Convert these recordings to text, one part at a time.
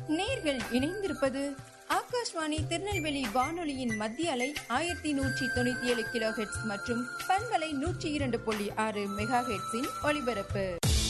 நேர்கள் இணைந்திருப்பது ஆகாஷ்வாணி திருநெல்வேலி வானொலியின் மத்திய அலை ஆயிரத்தி நூற்றி தொண்ணூத்தி ஏழு கிலோ ஹெட்ஸ் மற்றும் பண்பலை நூற்றி இரண்டு புள்ளி ஆறு மெகா ஹெட்ஸின் ஒலிபரப்பு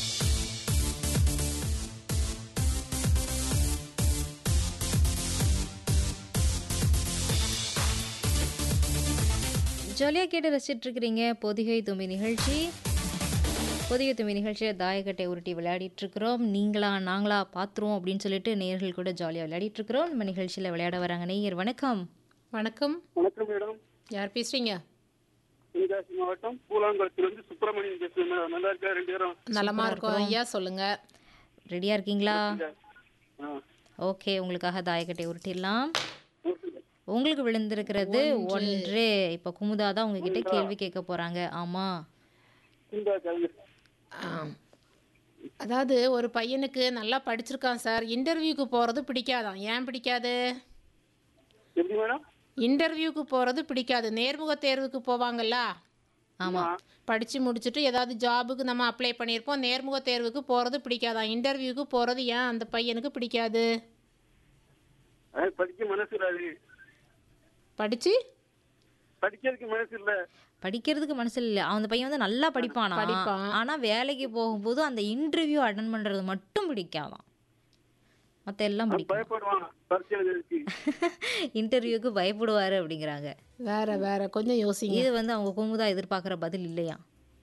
ஜாலியாக கேட்டு ரசிச்சிட்டு இருக்கிறீங்க பொதிகை தும்பி நிகழ்ச்சி பொதிகை தும்பி நிகழ்ச்சியில் தாயக்கட்டை உருட்டி விளையாடிட்டு இருக்கிறோம் நீங்களா நாங்களா பார்த்துருவோம் அப்படின்னு சொல்லிட்டு நேயர்கள் கூட ஜாலியாக விளையாடிட்டு இருக்கிறோம் நம்ம நிகழ்ச்சியில் விளையாட வராங்க நேயர் வணக்கம் வணக்கம் வணக்கம் மேடம் யார் பேசுறீங்க தென்காசி மாவட்டம் பூலாங்குளத்திலிருந்து சுப்பிரமணியன் பேசுறேன் மேடம் நல்லா இருக்கா ரெண்டு பேரும் நலமா இருக்கோம் ஐயா சொல்லுங்க ரெடியாக இருக்கீங்களா ஆ. ஓகே உங்களுக்காக தாயக்கட்டை உருட்டிடலாம் ஓகே. உங்களுக்கு விழுந்திருக்கிறது ஒன்று இப்போ குமுதா தான் உங்ககிட்ட கேள்வி கேட்க போகிறாங்க ஆமாம் இந்த கல்வி. ஆம். அதாவது ஒரு பையனுக்கு நல்லா படிச்சிருக்கான் சார் இன்டர்வியூக்கு போகிறது பிடிக்காதான் ஏன் பிடிக்காது எப்படி மேடம் இன்டர்வியூக்கு போகிறது பிடிக்காது நேர்முக தேர்வுக்கு போவாங்கல்ல ஆமாம் படித்து முடிச்சுட்டு ஏதாவது ஜாபுக்கு நம்ம அப்ளை பண்ணியிருப்போம் நேர்முக தேர்வுக்கு போகிறது பிடிக்காதான் இன்டர்வியூக்கு போகிறது ஏன் அந்த பையனுக்கு பிடிக்காது அது படிக்க மனசு இல்லாது படித்து படிக்கிறதுக்கு மனசு இல்ல படிக்கிறதுக்கு மனசு இல்லை அந்த பையன் வந்து நல்லா படிப்பானா படிப்பான். ஆனால் வேலைக்கு போகும்போது அந்த இன்டர்வியூ அட்டன் பண்ணுறது மட்டும் பிடிக்காதான் மற்ற எல்லாம் பிடிக்கும் பயப்படுவான் பரிசு எழுதுறதுக்கு இன்டர்வியூக்கு பயப்படுவார் அப்படிங்கிறாங்க வேற வேற கொஞ்சம் யோசிங்க இது வந்து அவங்க குமுதா எதிர்பார்க்குற பதில் இல்லையா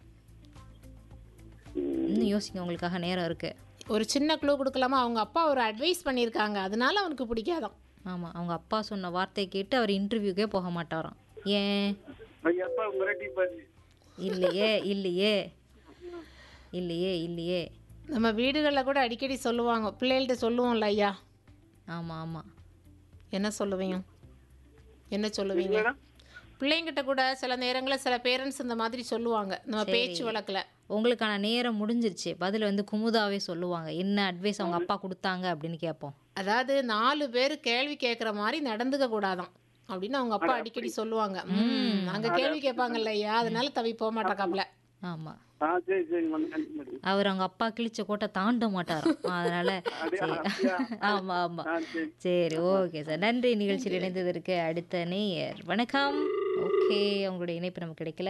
இன்னும் யோசிங்க உங்களுக்காக நேரம் இருக்கு ஒரு சின்ன க்ளூ கொடுக்கலாமா அவங்க அப்பா ஒரு அட்வைஸ் பண்ணியிருக்காங்க அதனால அவனுக்கு பிடிக்காதான் ஆமாம் அவங்க அப்பா சொன்ன வார்த்தையை கேட்டு அவர் இன்டர்வியூக்கே போக மாட்டாராம் ஏன் எங்க அப்பா மிரட்டி பாரு இல்லையே இல்லையே இல்லையே இல்லையே நம்ம வீடுகளில் கூட அடிக்கடி சொல்லுவாங்க பிள்ளைகள்கிட்ட சொல்லுவோம்ல ஐயா ஆமாம் ஆமாம் என்ன சொல்லுவீங்க என்ன சொல்லுவீங்க மேடம் பிள்ளைங்கிட்ட கூட சில நேரங்களில் சில பேரண்ட்ஸ் இந்த மாதிரி சொல்லுவாங்க நம்ம பேச்சு வழக்கில் உங்களுக்கான நேரம் முடிஞ்சிருச்சு பதில் வந்து குமுதாவே சொல்லுவாங்க என்ன அட்வைஸ் அவங்க அப்பா கொடுத்தாங்க அப்படின்னு கேட்போம் அதாவது நாலு பேர் கேள்வி கேட்குற மாதிரி நடந்துக்க கூடாதாம் அப்படின்னு அவங்க அப்பா அடிக்கடி சொல்லுவாங்க ம் அங்கே கேள்வி கேட்பாங்கல்ல ஐயா அதனால தவி போக மாட்டாக்காப்ல ஆமாம் ஆ சரி சரி மேடம் நன்றி மேடம் அவர் அவங்க அப்பா கிழிச்ச கோட்டை தாண்ட மாட்டாராம் அதனால சரி அப்படியா? ஆமா ஆமா ஆ சரி சரி ஓகே சார் நன்றி நிகழ்ச்சியில் இணைந்ததற்கு அடுத்த நேயர் வணக்கம் ஓகே அவங்களுடைய இணைப்பு நமக்கு கிடைக்கல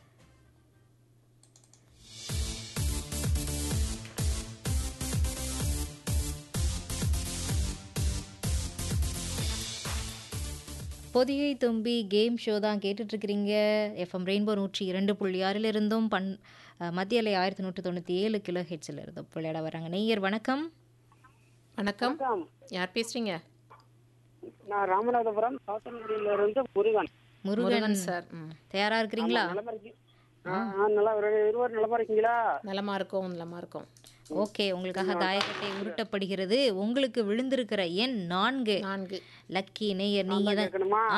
பொதிகை தும்பி கேம் ஷோ தான் கேட்டுட்ருக்கிறீங்க எஃப்எம் ரெயின்போ நூற்றி இரண்டு புள்ளி ஆறில் இருந்தும் பண் அஹ், மத்திய அலை ஆயிரத்தி நூற்றி தொண்ணூற்றி ஏழு கிலோ ஹெட்ஸில் இருந்தும் விளையாட வராங்க நேயர் வணக்கம் வணக்கம் யார் பேசுறீங்க நான் ராமநாதபுரம் சாத்தன்குடியில இருந்து முருகன் முருகன் முருகன் சார் ம் தயாரா இருக்கிறீங்களா நலமா இருக்கீ ஆ, ஆ, நல்லா ஒரு இருவர் நலமா இருக்கீங்களா நலமா இருக்கும் நலமா இருக்கும் ஓகே உங்களுக்காக தாயக்கட்டை உருட்டப்படுகிறது உங்களுக்கு விழுந்திருக்கிற எண் நான்கு நான்கு லக்கி நேயர் நீங்க தான் கேட்கணுமா